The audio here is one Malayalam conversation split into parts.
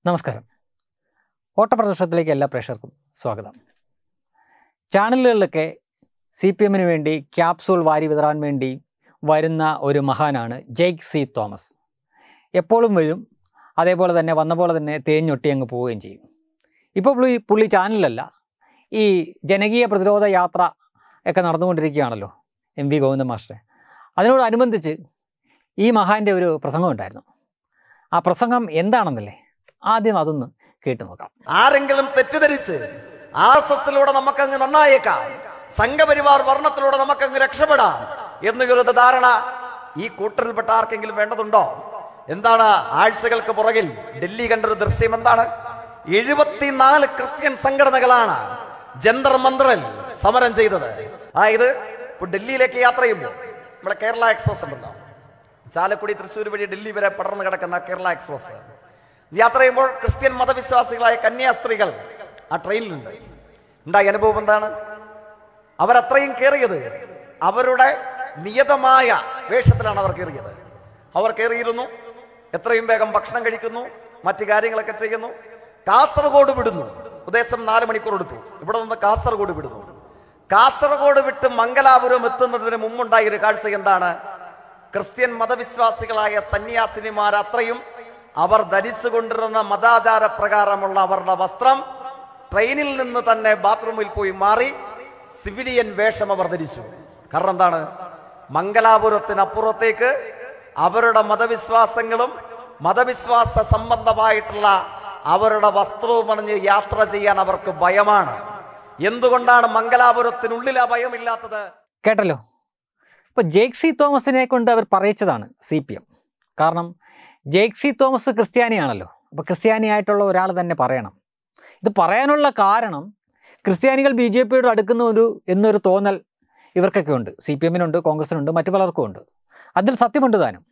നമസ്കാരം ഓട്ടപ്രദർശനത്തിലേക്ക് എല്ലാ പ്രേക്ഷകർക്കും സ്വാഗതം ചാനലുകളിലൊക്കെ സി പി എമ്മിന് വേണ്ടി ക്യാപ്സൂൾ വാരി വിതറാൻ വേണ്ടി വരുന്ന ഒരു മഹാനാണ് ജെയ്ക്ക് സി തോമസ് എപ്പോഴും വരും അതേപോലെ തന്നെ വന്ന പോലെ തന്നെ തേഞ്ഞൊട്ടി അങ്ങ് പോവുകയും ചെയ്യും ഇപ്പോൾ പുള്ളി പുള്ളി ചാനലിലല്ല ഈ ജനകീയ പ്രതിരോധ യാത്ര ഒക്കെ നടന്നുകൊണ്ടിരിക്കുകയാണല്ലോ എം വി ഗോവിന്ദ മാസ്റ്ററെ അതിനോടനുബന്ധിച്ച് ഈ മഹാൻ്റെ ഒരു പ്രസംഗം ഉണ്ടായിരുന്നു ആ പ്രസംഗം എന്താണെന്നല്ലേ ആദ്യം അതൊന്ന് കേട്ടു നോക്കാം ആരെങ്കിലും തെറ്റിദ്ധരിച്ച് ആർ എസ് എസിലൂടെ നമുക്കങ്ങ് നന്നായേക്കാം സംഘപരിവാർ വർണ്ണത്തിലൂടെ നമുക്കങ്ങ് രക്ഷപ്പെടാം എന്നൊരു ധാരണ ഈ കൂട്ടരിൽപ്പെട്ട ആർക്കെങ്കിലും വേണ്ടതുണ്ടോ എന്താണ് ആഴ്ചകൾക്ക് പുറകിൽ ഡൽഹി കണ്ടൊരു ദൃശ്യം എന്താണ് എഴുപത്തിനാല് ക്രിസ്ത്യൻ സംഘടനകളാണ് ജന്തർ മന്ത്രിൽ സമരം ചെയ്തത് അതായത് ഇപ്പൊ ഡൽഹിയിലേക്ക് യാത്ര ചെയ്യുമ്പോൾ നമ്മുടെ കേരള എക്സ്പ്രസ് ഉണ്ടല്ലോ ചാലക്കുടി തൃശ്ശൂർ വഴി ഡൽഹി വരെ പടർന്നു കിടക്കുന്ന കേരള എക്സ്പ്രസ് യാത്ര ചെയ്യുമ്പോൾ ക്രിസ്ത്യൻ മതവിശ്വാസികളായ കന്യാസ്ത്രീകൾ ആ ട്രെയിനിലുണ്ട് ഉണ്ടായ അനുഭവം എന്താണ് അവരത്രയും കയറിയത് അവരുടെ നിയതമായ വേഷത്തിലാണ് അവർ കയറിയത് അവർ കയറിയിരുന്നു എത്രയും വേഗം ഭക്ഷണം കഴിക്കുന്നു മറ്റു കാര്യങ്ങളൊക്കെ ചെയ്യുന്നു കാസർഗോഡ് വിടുന്നു ഉദ്ദേശം നാല് മണിക്കൂർ എടുത്തു ഇവിടെ നിന്ന് കാസർഗോഡ് വിടുന്നു കാസർഗോഡ് വിട്ട് മംഗലാപുരം എത്തുന്നതിന് മുമ്പുണ്ടായ ഒരു കാഴ്ച എന്താണ് ക്രിസ്ത്യൻ മതവിശ്വാസികളായ സന്യാസിനിമാർ അത്രയും അവർ ധരിച്ചുകൊണ്ടിരുന്ന മതാചാര പ്രകാരമുള്ള അവരുടെ വസ്ത്രം ട്രെയിനിൽ നിന്ന് തന്നെ ബാത്റൂമിൽ പോയി മാറി സിവിലിയൻ വേഷം അവർ ധരിച്ചു കാരണം എന്താണ് മംഗലാപുരത്തിനപ്പുറത്തേക്ക് അവരുടെ മതവിശ്വാസങ്ങളും മതവിശ്വാസ സംബന്ധമായിട്ടുള്ള അവരുടെ വസ്ത്രവും അണിഞ്ഞ് യാത്ര ചെയ്യാൻ അവർക്ക് ഭയമാണ് എന്തുകൊണ്ടാണ് മംഗലാപുരത്തിനുള്ളിൽ ആ ഭയമില്ലാത്തത് കേട്ടല്ലോ ഇപ്പോൾ ജേക്ക് സി തോമസിനെ കൊണ്ട് അവർ പറയിച്ചതാണ് സി പി എം കാരണം ജേക്ക് സി തോമസ് ക്രിസ്ത്യാനിയാണല്ലോ അപ്പോൾ ക്രിസ്ത്യാനിയായിട്ടുള്ള ഒരാൾ തന്നെ പറയണം ഇത് പറയാനുള്ള കാരണം ക്രിസ്ത്യാനികൾ ബി ജെ പിയോട് അടുക്കുന്ന ഒരു എന്നൊരു തോന്നൽ ഇവർക്കൊക്കെ ഉണ്ട് സി പി എമ്മിനുണ്ട് കോൺഗ്രസിനുണ്ട് മറ്റു പലർക്കും ഉണ്ട് അതിൽ സത്യമുണ്ട് താനും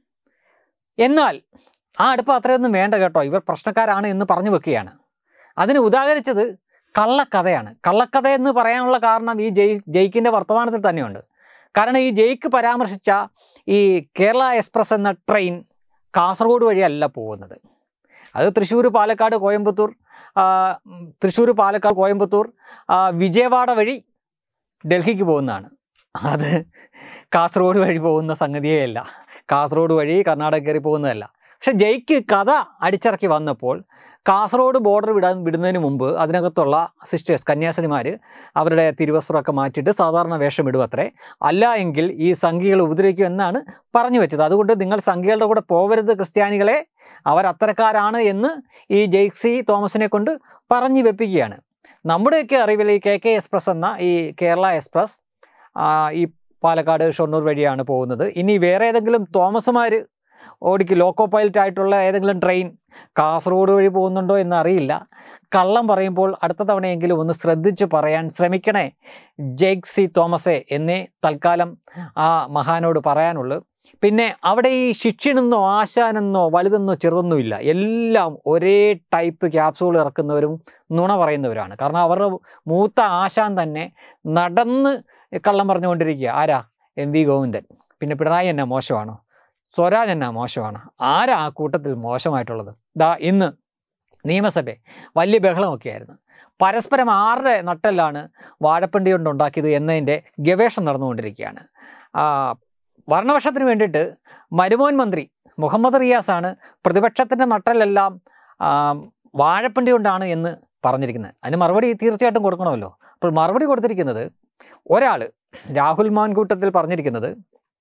എന്നാൽ ആ അടുപ്പം അത്രയൊന്നും വേണ്ട കേട്ടോ ഇവർ പ്രശ്നക്കാരാണ് എന്ന് പറഞ്ഞു വെക്കുകയാണ് അതിന് ഉദാഹരിച്ചത് കള്ളക്കഥയാണ് കള്ളക്കഥ എന്ന് പറയാനുള്ള കാരണം ഈ ജയ് ജയിക്കിൻ്റെ വർത്തമാനത്തിൽ തന്നെയുണ്ട് കാരണം ഈ ജയിക്ക് പരാമർശിച്ച ഈ കേരള എക്സ്പ്രസ് എന്ന ട്രെയിൻ കാസർഗോഡ് വഴിയല്ല പോകുന്നത് അത് തൃശ്ശൂർ പാലക്കാട് കോയമ്പത്തൂർ ആ, ഉം, തൃശ്ശൂർ പാലക്കാട് കോയമ്പത്തൂർ ആ, വിജയവാഡ വഴി ഡൽഹിക്ക് പോകുന്നതാണ് അത് കാസർഗോഡ് വഴി പോകുന്ന സംഗതിയേ അല്ല കാസർഗോഡ് വഴി കർണാടക കയറി പോകുന്നതല്ല പക്ഷെ ജയ്ക്ക് കഥ അടിച്ചിറക്കി വന്നപ്പോൾ കാസർഗോഡ് ബോർഡർ വിടാൻ വിടുന്നതിന് മുമ്പ് അതിനകത്തുള്ള സിസ്റ്റേഴ്സ് കന്യാസിനിമാർ അവരുടെ തിരുവസ്ത്രമൊക്കെ മാറ്റിയിട്ട് സാധാരണ വേഷം ഇടും അത്രേ അല്ല എങ്കിൽ ഈ സംഘികൾ ഉപദ്രവിക്കും എന്നാണ് പറഞ്ഞു വെച്ചത് അതുകൊണ്ട് നിങ്ങൾ സംഘികളുടെ കൂടെ പോവരുത് ക്രിസ്ത്യാനികളെ അവർ അത്തരക്കാരാണ് എന്ന് ഈ ജെയ്സി തോമസിനെ കൊണ്ട് പറഞ്ഞു വെപ്പിക്കുകയാണ് നമ്മുടെയൊക്കെ അറിവിൽ ഈ കെ കെ എക്സ്പ്രസ് എന്ന ഈ കേരള എക്സ്പ്രസ് ആ, ഈ പാലക്കാട് ഷൊർണൂർ വഴിയാണ് പോകുന്നത് ഇനി വേറെ ഏതെങ്കിലും തോമസുമാർ ഓടിക്ക് ലോക്കോ പൈലറ്റ് ആയിട്ടുള്ള ഏതെങ്കിലും ട്രെയിൻ കാസർഗോഡ് വഴി പോകുന്നുണ്ടോ എന്ന് അറിയില്ല കള്ളം പറയുമ്പോൾ അടുത്ത തവണയെങ്കിലും ഒന്ന് ശ്രദ്ധിച്ച് പറയാൻ ശ്രമിക്കണേ ജെയ്ക് സി തോമസെ എന്നേ തൽക്കാലം ആ മഹാനോട് പറയാനുള്ളൂ പിന്നെ അവിടെ ഈ ശിക്ഷ്യനെന്നോ ആശാനെന്നോ വലുതെന്നോ ചെറുതൊന്നുമില്ല എല്ലാം ഒരേ ടൈപ്പ് ക്യാപ്സൂൾ ഇറക്കുന്നവരും നുണ പറയുന്നവരാണ് കാരണം അവരുടെ മൂത്ത ആശാൻ തന്നെ നടന്ന് കള്ളം പറഞ്ഞുകൊണ്ടിരിക്കുക ആരാ എം വി ഗോവിന്ദൻ പിന്നെ പിണറായി എന്നാ മോശമാണോ സ്വരാജ് എന്നാ മോശമാണ് ആരാ ആ കൂട്ടത്തിൽ മോശമായിട്ടുള്ളത് ദാ ഇന്ന് നിയമസഭ വലിയ ബഹളമൊക്കെയായിരുന്നു പരസ്പരം ആരുടെ നട്ടെല്ലാണ് വാഴപ്പണ്ടി കൊണ്ട് ഉണ്ടാക്കിയത് എന്നതിൻ്റെ ഗവേഷണം നടന്നുകൊണ്ടിരിക്കുകയാണ് ആ, ഭരണപക്ഷത്തിന് വേണ്ടിയിട്ട് മരുമോൻ മന്ത്രി മുഹമ്മദ് റിയാസാണ് പ്രതിപക്ഷത്തിൻ്റെ നട്ടെല്ലെല്ലാം ആ, വാഴപ്പണ്ടി കൊണ്ടാണ് എന്ന് പറഞ്ഞിരിക്കുന്നത് അതിന് മറുപടി തീർച്ചയായിട്ടും കൊടുക്കണമല്ലോ അപ്പോൾ മറുപടി കൊടുത്തിരിക്കുന്നത് ഒരാൾ രാഹുൽ മാൻകൂട്ടത്തിൽ പറഞ്ഞിരിക്കുന്നത്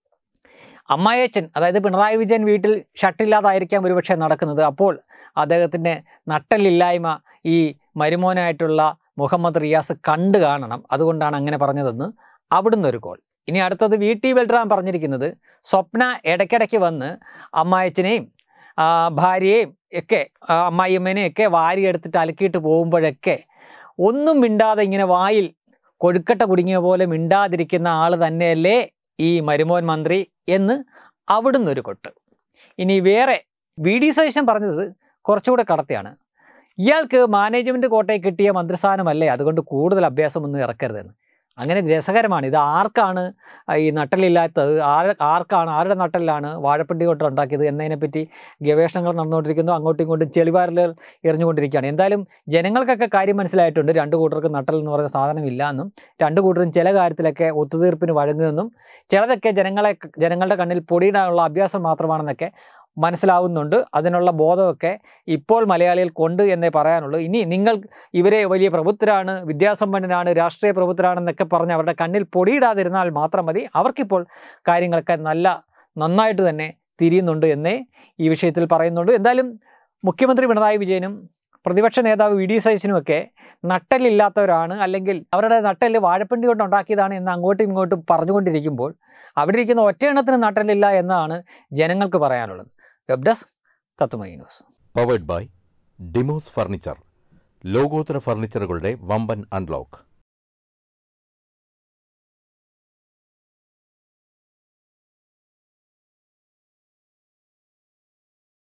അമ്മായച്ചൻ അതായത് പിണറായി വിജയൻ വീട്ടിൽ ഷട്ടില്ലാതായിരിക്കാം ഒരുപക്ഷെ നടക്കുന്നത് അപ്പോൾ അദ്ദേഹത്തിൻ്റെ നട്ടലില്ലായ്മ ഈ മരുമോനായിട്ടുള്ള മുഹമ്മദ് റിയാസ് കണ്ടു കാണണം അതുകൊണ്ടാണ് അങ്ങനെ പറഞ്ഞതെന്ന് അവിടുന്ന് ഒരു കോൾ ഇനി അടുത്തത് വി ടി ബൽറാം പറഞ്ഞിരിക്കുന്നത് സ്വപ്ന ഇടയ്ക്കിടയ്ക്ക് വന്ന് അമ്മായച്ചനെയും ആ, ഭാര്യയെയും ഒക്കെ ആ, അമ്മായിയമ്മേനെയും ഒക്കെ വാരിയെടുത്തിട്ട് അലക്കിയിട്ട് പോകുമ്പോഴൊക്കെ ഒന്നും മിണ്ടാതെ ഇങ്ങനെ വായിൽ കൊഴുക്കട്ട കുടുങ്ങിയ പോലെ മിണ്ടാതിരിക്കുന്ന ആൾ തന്നെയല്ലേ ഈ മരുമോൻ മന്ത്രി എന്ന് അവിടുന്ന് ഒരു കൊട്ട് ഇനി വേറെ വി ഡി സതീശൻ പറഞ്ഞത് കുറച്ചുകൂടെ കടത്തിയാണ് ഇയാൾക്ക് മാനേജ്മെൻറ്റ് കോട്ടയിൽ കിട്ടിയ മന്ത്രിസ്ഥാനമല്ലേ അതുകൊണ്ട് കൂടുതൽ അഭ്യാസമൊന്നും ഇറക്കരുതെന്ന് അങ്ങനെ രസകരമാണ് ഇത് ആർക്കാണ് ഈ നട്ടലില്ലാത്തത് ആർ ആർക്കാണ് ആരുടെ നട്ടലിലാണ് വാഴപ്പിണ്ടി കൊണ്ട് ഉണ്ടാക്കിയത് എന്നതിനെപ്പറ്റി ഗവേഷണങ്ങൾ നടന്നുകൊണ്ടിരിക്കുന്നു അങ്ങോട്ടും ഇങ്ങോട്ടും ചെളിവാരലുകൾ എറിഞ്ഞുകൊണ്ടിരിക്കുകയാണ് എന്തായാലും ജനങ്ങൾക്കൊക്കെ കാര്യം മനസ്സിലായിട്ടുണ്ട് രണ്ട് കൂട്ടർക്ക് നട്ടൽ എന്ന് പറയുന്ന സാധനം ഇല്ല എന്നും രണ്ട് കൂട്ടരും ചില കാര്യത്തിലൊക്കെ ഒത്തുതീർപ്പിന് വഴങ്ങുമെന്നും ചിലതൊക്കെ ജനങ്ങളെ ജനങ്ങളുടെ കണ്ണിൽ പൊടിയിടാനുള്ള അഭ്യാസം മാത്രമാണെന്നൊക്കെ മനസ്സിലാവുന്നുണ്ട് അതിനുള്ള ബോധമൊക്കെ ഇപ്പോൾ മലയാളികൾ കൊണ്ട് എന്നേ പറയാനുള്ളൂ ഇനി നിങ്ങൾ ഇവരെ വലിയ പ്രബുദ്ധരാണ് വിദ്യാസമ്പന്നനാണ് രാഷ്ട്രീയ പ്രബുദ്ധരാണെന്നൊക്കെ പറഞ്ഞ് അവരുടെ കണ്ണിൽ പൊടിയിടാതിരുന്നാൽ മാത്രം മതി അവർക്കിപ്പോൾ കാര്യങ്ങളൊക്കെ നല്ല നന്നായിട്ട് തന്നെ തിരിയുന്നുണ്ട് എന്നേ ഈ വിഷയത്തിൽ പറയുന്നുണ്ട് എന്തായാലും മുഖ്യമന്ത്രി പിണറായി വിജയനും പ്രതിപക്ഷ നേതാവ് വി ഡി സതീശനുമൊക്കെ നട്ടലില്ലാത്തവരാണ് അല്ലെങ്കിൽ അവരുടെ നട്ടല് വാഴപ്പിണ്ടി കൊണ്ട് ഉണ്ടാക്കിയതാണ് എന്ന് അങ്ങോട്ടും ഇങ്ങോട്ടും പറഞ്ഞുകൊണ്ടിരിക്കുമ്പോൾ അവിടെ ഇരിക്കുന്ന ഒറ്റയെണ്ണത്തിന് നട്ടലില്ല എന്നാണ് ജനങ്ങൾക്ക് പറയാനുള്ളത് വെബ് ഡെസ്ക് തത്തുമൈ ന്യൂസ് പവേഡ് ബൈ ഡിമോസ് ഫർണിച്ചർ ലോകോത്തര ഫർണിച്ചറുകളുടെ വമ്പൻ അൺലോക്ക്